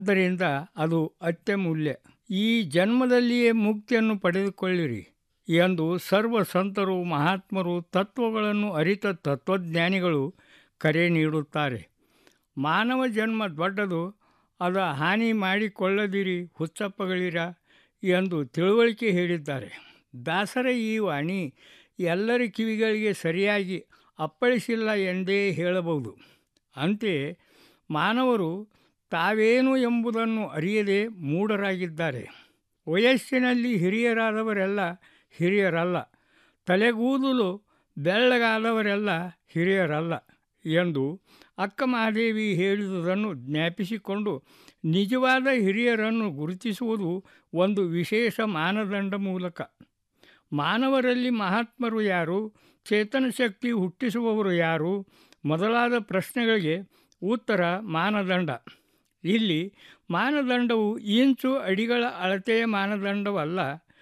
ಆದ್ದರಿಂದ ಅದು ಅತ್ಯಮೂಲ್ಯ ಈ ಜನ್ಮದಲ್ಲಿಯೇ ಮುಕ್ತಿಯನ್ನು ಪಡೆದುಕೊಳ್ಳಿರಿ ಎಂದು ಸರ್ವ ಸಂತರು ಮಹಾತ್ಮರು ತತ್ವಗಳನ್ನು ಅರಿತ ತತ್ವಜ್ಞಾನಿಗಳು ಕರೆ ನೀಡುತ್ತಾರೆ ಮಾನವ ಜನ್ಮ ದೊಡ್ಡದು ಅದ ಹಾನಿ ಮಾಡಿಕೊಳ್ಳದಿರಿ ಹುಚ್ಚಪ್ಪಗಳಿರ ಎಂದು ತಿಳುವಳಿಕೆ ಹೇಳಿದ್ದಾರೆ ದಾಸರ ಈ ವಾಣಿ ಎಲ್ಲರ ಕಿವಿಗಳಿಗೆ ಸರಿಯಾಗಿ ಅಪ್ಪಳಿಸಿಲ್ಲ ಎಂದೇ ಹೇಳಬಹುದು ಅಂತೆಯೇ ಮಾನವರು ತಾವೇನು ಎಂಬುದನ್ನು ಅರಿಯದೆ ಮೂಢರಾಗಿದ್ದಾರೆ ವಯಸ್ಸಿನಲ್ಲಿ ಹಿರಿಯರಾದವರೆಲ್ಲ ಹಿರಿಯರಲ್ಲ ತಲೆಗೂದಲು ಬೆಳ್ಳಗಾದವರೆಲ್ಲ ಹಿರಿಯರಲ್ಲ ಎಂದು ಅಕ್ಕ ಮಹಾದೇವಿ ಹೇಳಿದುದನ್ನು ಜ್ಞಾಪಿಸಿಕೊಂಡು ನಿಜವಾದ ಹಿರಿಯರನ್ನು ಗುರುತಿಸುವುದು ಒಂದು ವಿಶೇಷ ಮಾನದಂಡ ಮೂಲಕ ಮಾನವರಲ್ಲಿ ಮಹಾತ್ಮರು ಯಾರು ಚೇತನ ಶಕ್ತಿ ಹುಟ್ಟಿಸುವವರು ಯಾರು ಮೊದಲಾದ ಪ್ರಶ್ನೆಗಳಿಗೆ ಉತ್ತರ ಮಾನದಂಡ ಇಲ್ಲಿ ಮಾನದಂಡವು ಇಂಚು ಅಡಿಗಳ ಅಳತೆಯ ಮಾನದಂಡವಲ್ಲ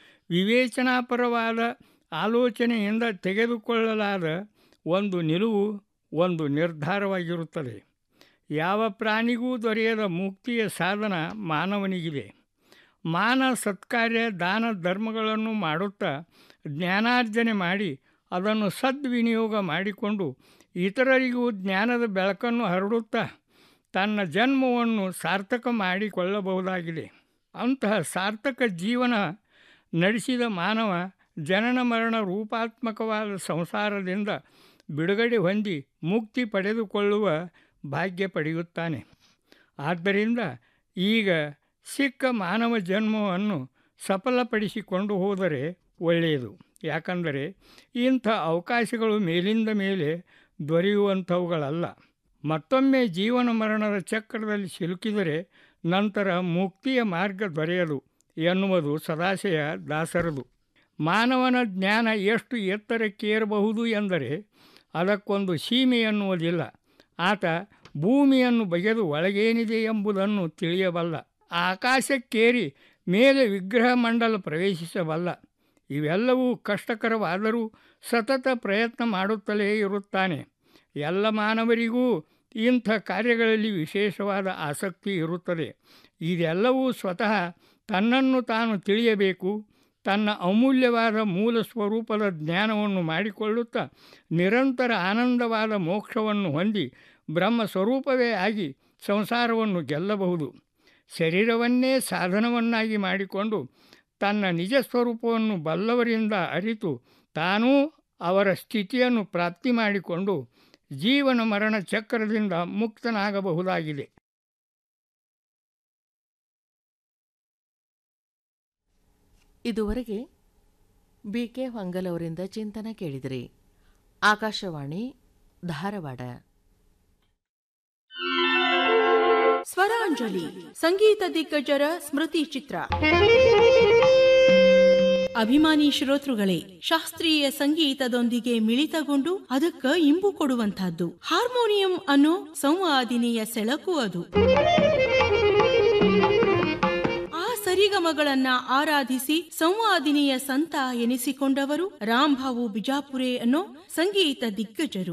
ವಿವೇಚನಾಪರವಾದ ಆಲೋಚನೆಯಿಂದ ತೆಗೆದುಕೊಳ್ಳಲಾದ ಒಂದು ನಿಲುವು ಒಂದು ನಿರ್ಧಾರವಾಗಿರುತ್ತದೆ ಯಾವ ಪ್ರಾಣಿಗೂ ದೊರೆಯದ ಮುಕ್ತಿಯ ಸಾಧನ ಮಾನವನಿಗಿದೆ ಮಾನ ಸತ್ಕಾರ್ಯ ದಾನ ಧರ್ಮಗಳನ್ನು ಮಾಡುತ್ತಾ ಜ್ಞಾನಾರ್ಜನೆ ಮಾಡಿ ಅದನ್ನು ಸದ್ವಿನಿಯೋಗ ಮಾಡಿಕೊಂಡು ಇತರರಿಗೂ ಜ್ಞಾನದ ಬೆಳಕನ್ನು ಹರಡುತ್ತಾ ತನ್ನ ಜನ್ಮವನ್ನು ಸಾರ್ಥಕ ಮಾಡಿಕೊಳ್ಳಬಹುದಾಗಿದೆ ಅಂತಹ ಸಾರ್ಥಕ ಜೀವನ ನಡೆಸಿದ ಮಾನವ ಜನನ ಮರಣ ರೂಪಾತ್ಮಕವಾದ ಸಂಸಾರದಿಂದ ಬಿಡುಗಡೆ ಹೊಂದಿ ಮುಕ್ತಿ ಪಡೆದುಕೊಳ್ಳುವ ಭಾಗ್ಯ ಪಡೆಯುತ್ತಾನೆ ಆದ್ದರಿಂದ ಈಗ ಸಿಕ್ಕ ಮಾನವ ಜನ್ಮವನ್ನು ಸಫಲಪಡಿಸಿಕೊಂಡು ಹೋದರೆ ಒಳ್ಳೆಯದು ಯಾಕಂದರೆ ಇಂಥ ಅವಕಾಶಗಳು ಮೇಲಿಂದ ಮೇಲೆ ದೊರೆಯುವಂಥವುಗಳಲ್ಲ ಮತ್ತೊಮ್ಮೆ ಜೀವನ ಮರಣದ ಚಕ್ರದಲ್ಲಿ ಸಿಲುಕಿದರೆ ನಂತರ ಮುಕ್ತಿಯ ಮಾರ್ಗ ದೊರೆಯದು ಎನ್ನುವುದು ಸದಾಶಯ ದಾಸರದು ಮಾನವನ ಜ್ಞಾನ ಎಷ್ಟು ಎತ್ತರಕ್ಕೇರಬಹುದು ಎಂದರೆ ಅದಕ್ಕೊಂದು ಸೀಮೆ ಎನ್ನುವುದಿಲ್ಲ ಆತ ಭೂಮಿಯನ್ನು ಬಗೆದು ಒಳಗೇನಿದೆ ಎಂಬುದನ್ನು ತಿಳಿಯಬಲ್ಲ ಆಕಾಶಕ್ಕೇರಿ ಮೇಲೆ ವಿಗ್ರಹ ಮಂಡಲ ಪ್ರವೇಶಿಸಬಲ್ಲ ಇವೆಲ್ಲವೂ ಕಷ್ಟಕರವಾದರೂ ಸತತ ಪ್ರಯತ್ನ ಮಾಡುತ್ತಲೇ ಇರುತ್ತಾನೆ ಎಲ್ಲ ಮಾನವರಿಗೂ ಇಂಥ ಕಾರ್ಯಗಳಲ್ಲಿ ವಿಶೇಷವಾದ ಆಸಕ್ತಿ ಇರುತ್ತದೆ ಇದೆಲ್ಲವೂ ಸ್ವತಃ ತನ್ನನ್ನು ತಾನು ತಿಳಿಯಬೇಕು ತನ್ನ ಅಮೂಲ್ಯವಾದ ಮೂಲ ಸ್ವರೂಪದ ಜ್ಞಾನವನ್ನು ಮಾಡಿಕೊಳ್ಳುತ್ತಾ ನಿರಂತರ ಆನಂದವಾದ ಮೋಕ್ಷವನ್ನು ಹೊಂದಿ ಬ್ರಹ್ಮ ಸ್ವರೂಪವೇ ಆಗಿ ಸಂಸಾರವನ್ನು ಗೆಲ್ಲಬಹುದು ಶರೀರವನ್ನೇ ಸಾಧನವನ್ನಾಗಿ ಮಾಡಿಕೊಂಡು ತನ್ನ ನಿಜ ಸ್ವರೂಪವನ್ನು ಬಲ್ಲವರಿಂದ ಅರಿತು ತಾನೂ ಅವರ ಸ್ಥಿತಿಯನ್ನು ಪ್ರಾಪ್ತಿ ಮಾಡಿಕೊಂಡು ಜೀವನ ಮರಣ ಚಕ್ರದಿಂದ ಮುಕ್ತನಾಗಬಹುದಾಗಿದೆ ಇದುವರೆಗೆ ಬಿ ಕೆ ಹೊಂಗಲ್ ಅವರಿಂದ ಚಿಂತನ ಕೇಳಿದಿರಿ ಆಕಾಶವಾಣಿ ಧಾರವಾಡ ಸ್ವರಾಂಜಲಿ ಸಂಗೀತ ದಿಗ್ಗಜರ ಸ್ಮೃತಿ ಚಿತ್ರ ಅಭಿಮಾನಿ ಶ್ರೋತೃಗಳೇ ಶಾಸ್ತ್ರೀಯ ಸಂಗೀತದೊಂದಿಗೆ ಮಿಳಿತಗೊಂಡು ಅದಕ್ಕ ಇಂಬು ಕೊಡುವಂತಹದ್ದು ಹಾರ್ಮೋನಿಯಂ ಅನ್ನೋ ಸಂವಾದಿನಿಯ ಸೆಳಕು ಅದು ಆ ಸರಿಗಮಗಳನ್ನ ಆರಾಧಿಸಿ ಸಂವಾದಿನಿಯ ಸಂತ ಎನಿಸಿಕೊಂಡವರು ರಾಂಭಾವು ಬಿಜಾಪುರೆ ಅನ್ನೋ ಸಂಗೀತ ದಿಗ್ಗಜರು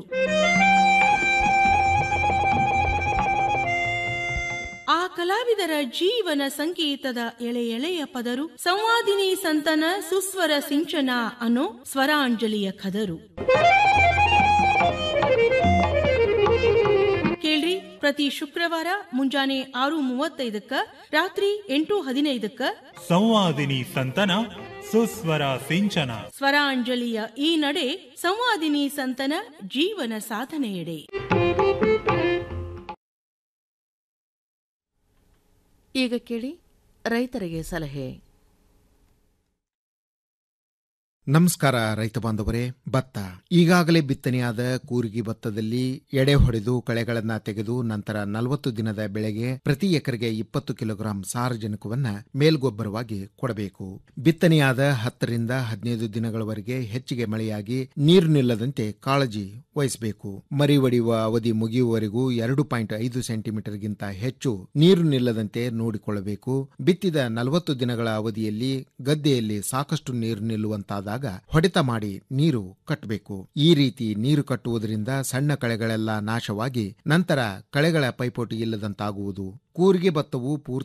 ಆ ಕಲಾವಿದರ ಜೀವನ ಸಂಗೀತದ ಎಳೆ ಎಳೆಯ ಪದರು ಸಂವಾದಿನಿ ಸಂತನ ಸುಸ್ವರ ಸಿಂಚನ ಅನ್ನೋ ಸ್ವರಾಂಜಲಿಯ ಖದರು ಕೇಳ್ರಿ ಪ್ರತಿ ಶುಕ್ರವಾರ ಮುಂಜಾನೆ ಆರು ಮೂವತ್ತೈದಕ್ಕ ರಾತ್ರಿ ಎಂಟು ಹದಿನೈದಕ್ಕ ಸಂವಾದಿನಿ ಸಂತನ ಸುಸ್ವರ ಸಿಂಚನ ಸ್ವರಾಂಜಲಿಯ ಈ ನಡೆ ಸಂವಾದಿನಿ ಸಂತನ ಜೀವನ ಸಾಧನೆಯೆಡೆ ಈಗ ಕೇಳಿ ರೈತರಿಗೆ ಸಲಹೆ ನಮಸ್ಕಾರ ರೈತ ಬಾಂಧವರೇ ಭತ್ತ ಈಗಾಗಲೇ ಬಿತ್ತನೆಯಾದ ಕೂರ್ಗಿ ಭತ್ತದಲ್ಲಿ ಎಡೆ ಹೊಡೆದು ಕಳೆಗಳನ್ನ ತೆಗೆದು ನಂತರ ನಲವತ್ತು ದಿನದ ಬೆಳೆಗೆ ಪ್ರತಿ ಎಕರೆಗೆ ಇಪ್ಪತ್ತು ಕಿಲೋಗ್ರಾಂ ಸಾರಜನಕವನ್ನ ಮೇಲ್ಗೊಬ್ಬರವಾಗಿ ಕೊಡಬೇಕು ಬಿತ್ತನೆಯಾದ ಹತ್ತರಿಂದ ಹದಿನೈದು ದಿನಗಳವರೆಗೆ ಹೆಚ್ಚಿಗೆ ಮಳೆಯಾಗಿ ನೀರು ನಿಲ್ಲದಂತೆ ಕಾಳಜಿ ವಹಿಸಬೇಕು ಮರಿ ಒಡೆಯುವ ಅವಧಿ ಮುಗಿಯುವವರೆಗೂ ಎರಡು ಪಾಯಿಂಟ್ ಐದು ಸೆಂಟಿಮೀಟರ್ಗಿಂತ ಹೆಚ್ಚು ನೀರು ನಿಲ್ಲದಂತೆ ನೋಡಿಕೊಳ್ಳಬೇಕು ಬಿತ್ತಿದ ನಲವತ್ತು ದಿನಗಳ ಅವಧಿಯಲ್ಲಿ ಗದ್ದೆಯಲ್ಲಿ ಸಾಕಷ್ಟು ನೀರು ನಿಲ್ಲುವಂತಾದಾಗ ಬಂದಾಗ ಹೊಡೆತ ಮಾಡಿ ನೀರು ಕಟ್ಟಬೇಕು ಈ ರೀತಿ ನೀರು ಕಟ್ಟುವುದರಿಂದ ಸಣ್ಣ ಕಳೆಗಳೆಲ್ಲ ನಾಶವಾಗಿ ನಂತರ ಕಳೆಗಳ ಪೈಪೋಟಿ ಇಲ್ಲದಂತಾಗುವುದು ಕೂರಿಗೆ ಭತ್ತವು ಪೂರ್ತಿ